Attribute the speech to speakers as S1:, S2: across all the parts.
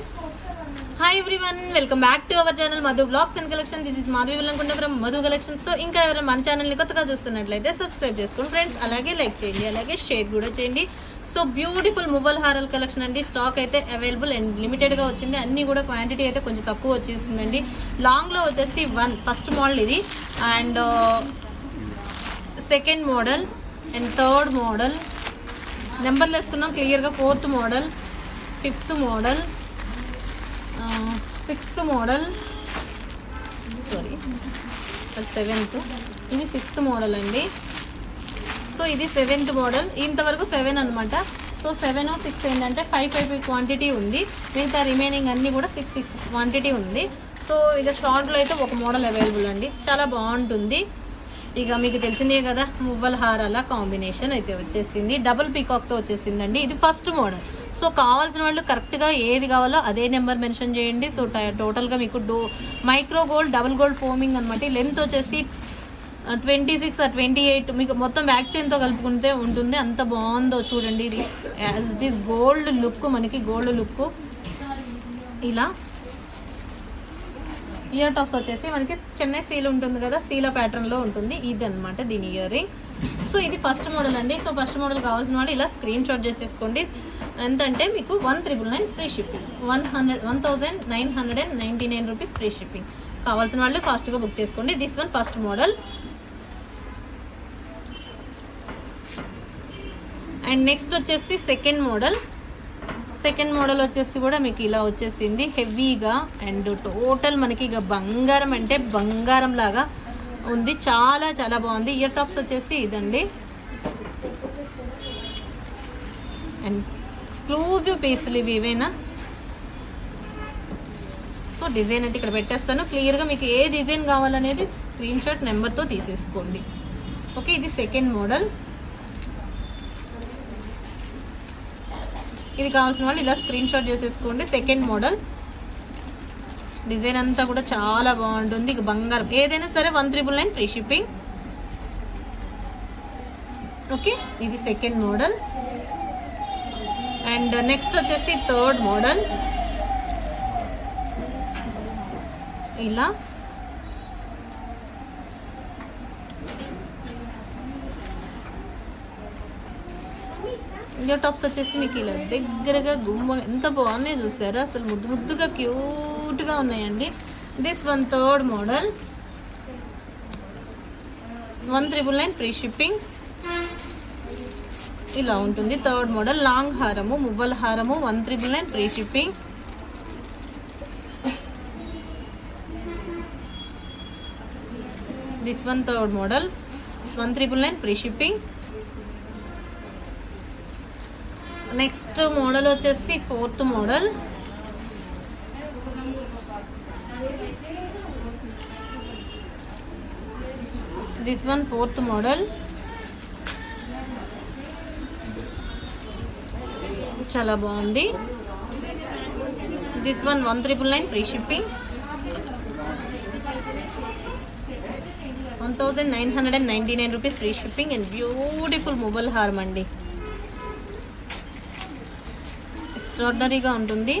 S1: hi everyone welcome back to our channel Madhu blogs and collection this is Madhavi వెళ్ళకుండా from Madhu collections so ఇంకా ఎవరైనా మన channel ని కొత్తగా చూస్తున్నట్లయితే సబ్స్క్రైబ్ చేసుకోండి ఫ్రెండ్స్ అలాగే లైక్ చేయండి అలాగే షేర్ కూడా చేయండి సో బ్యూటిఫుల్ మువ్వల్ హారల్ కలెక్షన్ అండి స్టాక్ అయితే అవైలబుల్ అండ్ లిమిటెడ్ గా వచ్చింది అన్ని కూడా క్వాంటిటీ అయితే కొంచెం తక్కువ వచ్చేసిందండి లాంగ్ లో వచ్చేసి వన్ ఫస్ట్ మోడల్ ఇది and second model and third model నెంబర్లు వేసుకున్నాం క్లియర్గా fourth model fifth model sixth model sorry seventh ఇది సిక్స్త్ మోడల్ అండి సో ఇది సెవెంత్ మోడల్ ఇంతవరకు సెవెన్ అనమాట సో సెవెన్ సిక్స్ ఏంటంటే ఫైవ్ ఫైవ్ క్వాంటిటీ ఉంది మిగతా రిమైనింగ్ అన్ని కూడా సిక్స్ సిక్స్ క్వాంటిటీ ఉంది సో ఇక షార్ట్లో అయితే ఒక మోడల్ అవైలబుల్ అండి చాలా బాగుంటుంది ఇక మీకు తెలిసిందే కదా మువ్వల హారాల కాంబినేషన్ అయితే వచ్చేసింది డబుల్ పీకాక్తో వచ్చేసిందండి ఇది ఫస్ట్ మోడల్ సో కావాల్సిన వాళ్ళు కరెక్ట్గా ఏది కావాలో అదే నెంబర్ మెన్షన్ చేయండి సో టోటల్గా మీకు డో micro gold double gold forming అనమాట లెంత్ వచ్చేసి ట్వంటీ సిక్స్ ట్వంటీ ఎయిట్ మీకు మొత్తం బ్యాక్ చైన్తో కలుపుకుంటే ఉంటుంది అంత బాగుందో చూడండి ఇది as it is gold look మనకి గోల్డ్ లుక్ ఇలా ఇయర్ టాప్స్ వచ్చేసి మనకి చెన్నై సీల్ ఉంటుంది కదా సీల ప్యాటర్న్ లో ఉంటుంది ఇది అనమాట దీని ఇయర్ రింగ్ సో ఇది ఫస్ట్ మోడల్ అండి సో ఫస్ట్ మోడల్ కావాల్సిన వాళ్ళు ఇలా స్క్రీన్ షాట్ చేసేసుకోండి ఎంతంటే మీకు one triple nine free shipping one hundred one thousand nine hundred and ninety nine rupees free shipping కావాల్సిన వాళ్ళు ఫాస్ట్గా బుక్ చేసుకోండి this one first model and next వచ్చేసి సెకండ్ మోడల్ సెకండ్ మోడల్ వచ్చేసి కూడా మీకు ఇలా వచ్చేసింది హెవీగా అండ్ టోటల్ మనకి ఇక బంగారం అంటే బంగారం లాగా ఉంది చాలా చాలా బాగుంది ఇయర్ టాప్స్ వచ్చేసి ఇదండి అండ్ ఎక్స్క్లూజివ్ పీసులు ఇవి ఇవేనా సో డిజైన్ అయితే ఇక్కడ పెట్టేస్తాను క్లియర్గా మీకు ఏ డిజైన్ కావాలనేది స్క్రీన్ షాట్ నెంబర్తో తీసేసుకోండి ఓకే ఇది సెకండ్ మోడల్ ఇది కావాల్సిన వాళ్ళు ఇలా స్క్రీన్ షాట్ చేసేసుకోండి సెకండ్ మోడల్ డిజైన్ అంతా కూడా చాలా బాగుంటుంది ఇక బంగారం ఏదైనా సరే one triple nine free shipping okay ఇది సెకండ్ మోడల్ అండ్ నెక్స్ట్ వచ్చేసి థర్డ్ మోడల్ ఇలా ఇయర్ టాప్స్ వచ్చేసి మీకు ఇలా దగ్గరగా గుమ్మ ఎంత బాగున్నాయి చూసారా అసలు ముద్దు ముద్దుగా క్యూట్గా ఉన్నాయండి this one third model one triple nine free shipping ఇలా ఉంటుంది థర్డ్ మోడల్ లాంగ్ హారము మువ్వల హారము one triple nine free shipping this one third model one triple nine free shipping next model వచ్చేసి fourth model this one fourth model చాలా బాగుంది this one one triple nine free shipping one thousand nine hundred and ninety nine rupees free shipping and beautiful మొబైల్ హార్మ్ అండి ఎక్స్ట్రాడినరీగా ఉంటుంది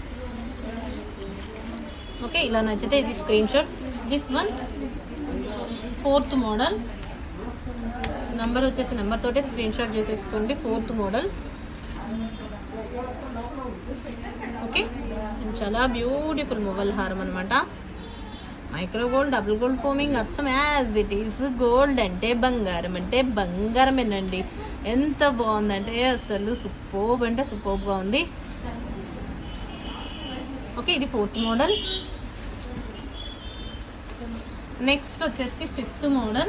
S1: okay ఇలా నచ్చితే ఇది screenshot this one fourth model number వచ్చేసి నెంబర్ తోటే స్క్రీన్ షాట్ చేసేసుకోండి ఫోర్త్ మోడల్ ఓకే చాలా బ్యూటిఫుల్ మొబైల్ హారం అనమాట micro gold double gold forming అచ్చం యాజ్ ఇట్ ఈస్ గోల్డ్ అంటే బంగారం అంటే బంగారమేనండి ఎంత బాగుందంటే అసలు సూపర్బ్ అంటే సూపర్బ్గా ఉంది ఓకే ఇది ఫోర్త్ మోడల్ నెక్స్ట్ వచ్చేసి ఫిఫ్త్ మోడల్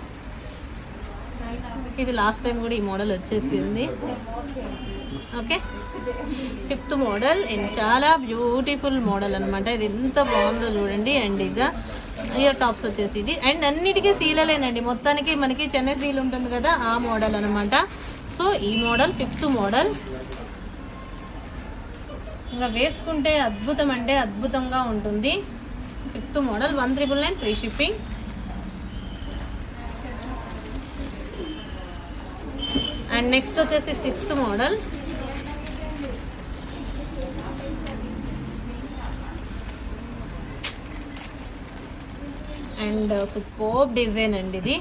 S1: ఇది లాస్ట్ టైం కూడా ఈ మోడల్ వచ్చేసింది ఓకే ఫిఫ్త్ మోడల్ అండ్ చాలా బ్యూటిఫుల్ మోడల్ అనమాట ఇది ఎంత బాగుందో చూడండి అండ్ ఇక ఇయర్ టాప్స్ వచ్చేసి ఇది అండ్ అన్నిటికీ సీలలేనండి మొత్తానికి మనకి చెన్నై సీల్ ఉంటుంది కదా ఆ మోడల్ అనమాట సో ఈ మోడల్ ఫిఫ్త్ మోడల్ ఇంకా వేసుకుంటే అద్భుతం అంటే అద్భుతంగా ఉంటుంది fifth model one triple nine free shipping and and next వచ్చేసి sixth model and super design అండి ఇది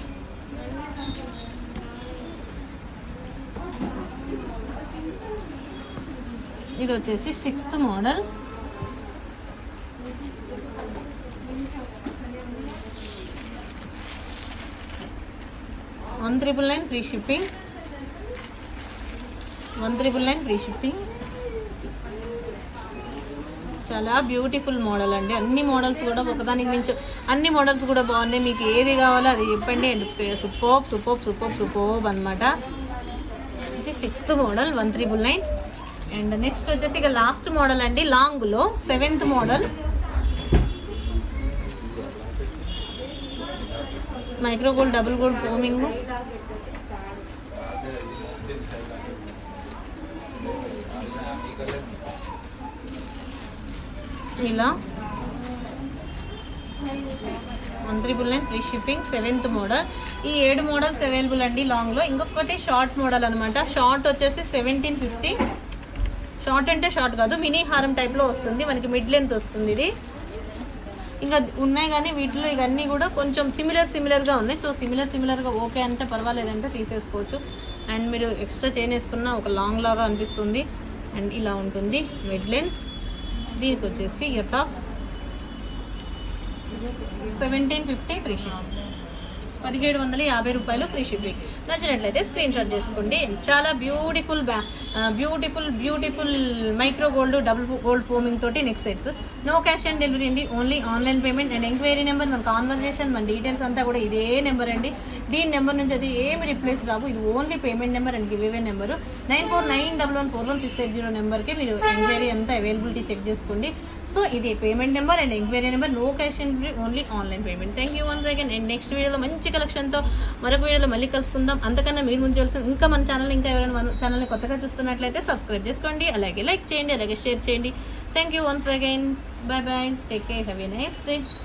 S1: ఇది వచ్చేసి sixth model one triple nine free shipping one triple nine free shipping చాలా బ్యూటిఫుల్ మోడల్ అండి అన్ని మోడల్స్ కూడా ఒకదానికి మించు అన్ని మోడల్స్ కూడా బాగున్నాయి మీకు ఏది కావాలో అది చెప్పండి and super super super super అనమాట ఇది sixth model one triple nine and next వచ్చేసి ఇక లాస్ట్ మోడల్ అండి లాంగ్లో seventh model micro gold double gold forming ఇలా one triple nine free shipping seventh model ఈ ఏడు మోడల్స్ అవైలబుల్ అండి లాంగ్లో ఇంకొకటి షార్ట్ మోడల్ అనమాట షార్ట్ వచ్చేసి సెవెంటీన్ ఫిఫ్టీ షార్ట్ అంటే షార్ట్ కాదు మినీ హారం టైప్లో వస్తుంది మనకి మిడ్ లెంత్ వస్తుంది ఇది ఇంకా ఉన్నాయి కానీ వీటిలో ఇవన్నీ కూడా కొంచెం సిమిలర్ సిమిలర్గా ఉన్నాయి సో సిమిలర్ సిమిలర్గా ఓకే అంటే పర్వాలేదంటే తీసేసుకోవచ్చు అండ్ మీరు ఎక్స్ట్రా చైన్ వేసుకున్న ఒక లాంగ్ లాగా అనిపిస్తుంది అండ్ ఇలా ఉంటుంది మిడ్ లెంత్ దీనికి వచ్చేసి ear tops seventeen fifty free shipping పదిహేడు వందల యాభై రూపాయలు ఫ్రీ షిప్పింగ్ నచ్చినట్లయితే స్క్రీన్ షాట్ చేసుకోండి చాలా బ్యూటిఫుల్ బ్యా beautiful beautiful micro gold double gold forming తోటి next sets no cash on delivery అండి only online payment and enquiry number మన కాన్వర్జేషన్ మన డీటెయిల్స్ అంతా కూడా ఇదే నెంబర్ అండి దీని నెంబర్ నుంచి అది ఏమి రిప్లేస్ రావు ఇది only payment number and give away number nine four nine double one four one six eight zero నెంబర్కి మీరు ఎంక్వైరీ అంతా అవైలబిలిటీ చెక్ చేసుకోండి సో ఇది payment number and enquiry number no cash on delivery only online payment thank you one second and next వీడియోలో మంచి కలెక్షన్తో మరొక వీడియోలో మళ్ళీ కలుసుకుందాం అంతకన్నా మీరు ముందు చేయాల్సిన ఇంకా మన ఛానల్ ఇంకా ఎవరైనా మన ఛానల్ని కొత్తగా చూస్తున్నట్లయితే సబ్స్క్రైబ్ చేసుకోండి అలాగే లైక్ చేయండి అలాగే షేర్ చేయండి thank you once again bye bye take care have a nice day